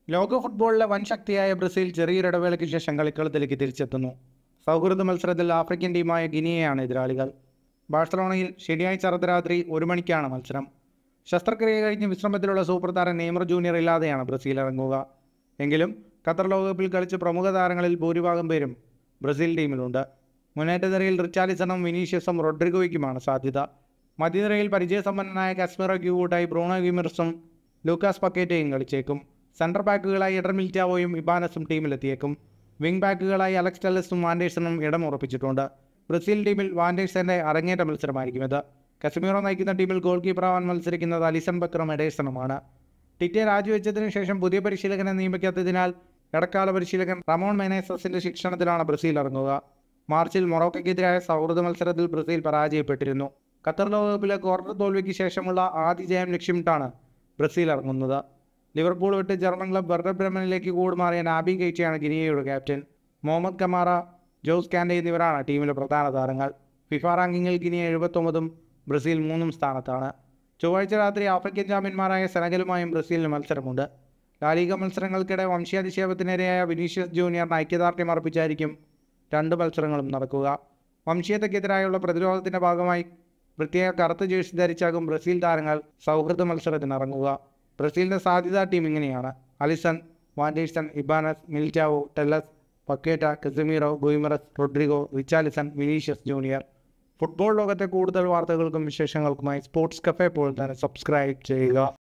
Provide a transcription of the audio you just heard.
ലോക ഫുട്ബോളിലെ വൻ ശക്തിയായ ബ്രസീൽ ചെറിയൊരിടവേളയ്ക്ക് ശേഷം കളിക്കളത്തിലേക്ക് തിരിച്ചെത്തുന്നു സൗഹൃദ മത്സരത്തിൽ ആഫ്രിക്കൻ ടീമായ ഗിനിയയാണ് എതിരാളികൾ ബാഴ്സലോണയിൽ ശനിയാഴ്ച അർദ്ധരാത്രി ഒരു മണിക്കാണ് മത്സരം ശസ്ത്രക്രിയ കഴിഞ്ഞ് വിശ്രമത്തിലുള്ള സൂപ്പർ താരം നെയ്മർ ജൂനിയർ ഇല്ലാതെയാണ് ബ്രസീൽ ഇറങ്ങുക എങ്കിലും ഖത്തർ ലോകകപ്പിൽ കളിച്ച പ്രമുഖ താരങ്ങളിൽ ഭൂരിഭാഗം പേരും ബ്രസീൽ ടീമിലുണ്ട് മുന്നേറ്റ നിരയിൽ റിച്ചാലിസണും വിനീഷ്യസും റൊഡ്രിഗോയ്ക്കുമാണ് സാധ്യത മധ്യനിരയിൽ പരിചയസമ്പന്നനായ കാശ്മീറോ ക്യൂട്ടായി ബ്രൂണോ ഗിമിർസും ലൂക്കാസ് പക്കേറ്റയും കളിച്ചേക്കും സെൻട്രൽ ബാക്കുകളായി എഡർ മിൽറ്റാവോയും ഇബാനസും ടീമിലെത്തിയേക്കും വിംഗ് ബാക്കുകളായി അലക്സ് ടെല്ലസും വാൻഡേഴ്സണും ഇടം ഉറപ്പിച്ചിട്ടുണ്ട് ബ്രസീൽ ടീമിൽ വാൻഡേഴ്സന്റെ അരങ്ങേറ്റ മത്സരമായിരിക്കും ഇത് കശ്മീറോ നയിക്കുന്ന ടീമിൽ ഗോൾ കീപ്പറാവാൻ മത്സരിക്കുന്നത് അലിസൺ ബക്കറും എഡേഴ്സണുമാണ് ടിറ്റെ രാജിവെച്ചതിനു ശേഷം പുതിയ പരിശീലകനെ നിയമിക്കാത്തതിനാൽ ഇടക്കാല പരിശീലകൻ റമോൺ മെനേസസിന്റെ ശിക്ഷണത്തിലാണ് ബ്രസീൽ ഇറങ്ങുക മാർച്ചിൽ മൊറോക്കയ്ക്കെതിരായ സൗഹൃദ മത്സരത്തിൽ ബ്രസീൽ പരാജയപ്പെട്ടിരുന്നു ഖത്തർ ലോകകപ്പിലെ ക്വാർട്ടർ തോൽവിക്ക് ശേഷമുള്ള ആദ്യ ജയം ലക്ഷ്യമിട്ടാണ് ബ്രസീൽ ഇറങ്ങുന്നത് ലിവർപൂൾ വിട്ട് ജർമ്മൻ ക്ലബ് വെർഡർ ബ്രമനിലേക്ക് കൂടുമാറിയ നാബി കെയ്റ്റയാണ് ഗിനിയയുടെ captain Mohamed Camara Jose Kante എന്നിവരാണ് ടീമിലെ പ്രധാന താരങ്ങൾ ഫിഫ റാങ്കിങ്ങിൽ ഗിനിയ എഴുപത്തൊമ്പതും ബ്രസീൽ മൂന്നും സ്ഥാനത്താണ് ചൊവ്വാഴ്ച രാത്രി ആഫ്രിക്കൻ ചാമ്പ്യന്മാരായ സെനഗലുമായും ബ്രസീലിന് മത്സരമുണ്ട് ലാലിക മത്സരങ്ങൾക്കിടെ വംശീയാധിക്ഷേപത്തിനിരയായ വിനീഷ്യസ് ജൂനിയറിന് ഐക്യദാർഢ്യം അർപ്പിച്ചായിരിക്കും രണ്ട് മത്സരങ്ങളും നടക്കുക വംശീയതയ്ക്കെതിരായുള്ള പ്രതിരോധത്തിന്റെ ഭാഗമായി പ്രത്യേക കറുത്ത ജേഴ്സി ധരിച്ചാകും ബ്രസീൽ താരങ്ങൾ സൗഹൃദ മത്സരത്തിന് ഇറങ്ങുക ബ്രസീലിന്റെ സാധ്യതാ ടീം ഇങ്ങനെയാണ് Alisson Vanderson Ibanez Militao Telles Paqueta Casemiro Guimaraes Rodrygo Richarlison Vinicius junior football ലോകത്തെ കൂടുതൽ വാർത്തകൾക്കും വിശേഷങ്ങൾക്കുമായി സ്പോർട്സ് കഫേ പോൾ തന്നെ സബ്സ്ക്രൈബ് ചെയ്യുക